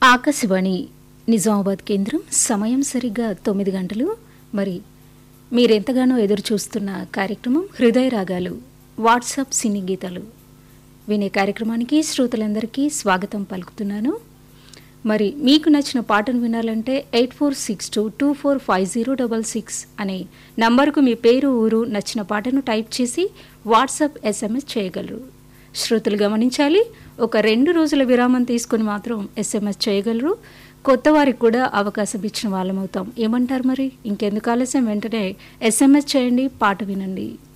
ఆకాశవాణి నిజామాబాద్ కేంద్రం సమయం సరిగ్గా తొమ్మిది గంటలు మరి మీరెంతగానో ఎదురు చూస్తున్న కార్యక్రమం హృదయ రాగాలు వాట్సాప్ సినీ గీతాలు వినే కార్యక్రమానికి శ్రోతలందరికీ స్వాగతం పలుకుతున్నాను మరి మీకు నచ్చిన పాటను వినాలంటే eight four six two two four five zero double six అనే నంబర్కు మీ పేరు ఊరు నచ్చిన పాటను టైప్ చేసి వాట్సాప్ ఎస్ఎంఎస్ చేయగలరు శ్రోతలు గమనించాలి ఒక రెండు రోజుల విరామం తీసుకుని మాత్రం ఎస్ఎంఎస్ చేయగలరు కొత్త వారికి కూడా అవకాశం ఇచ్చిన వాళ్ళమవుతాం ఏమంటారు మరి ఇంకెందుకు ఆలస్యం వెంటనే ఎస్ఎంఎస్ చేయండి పాట వినండి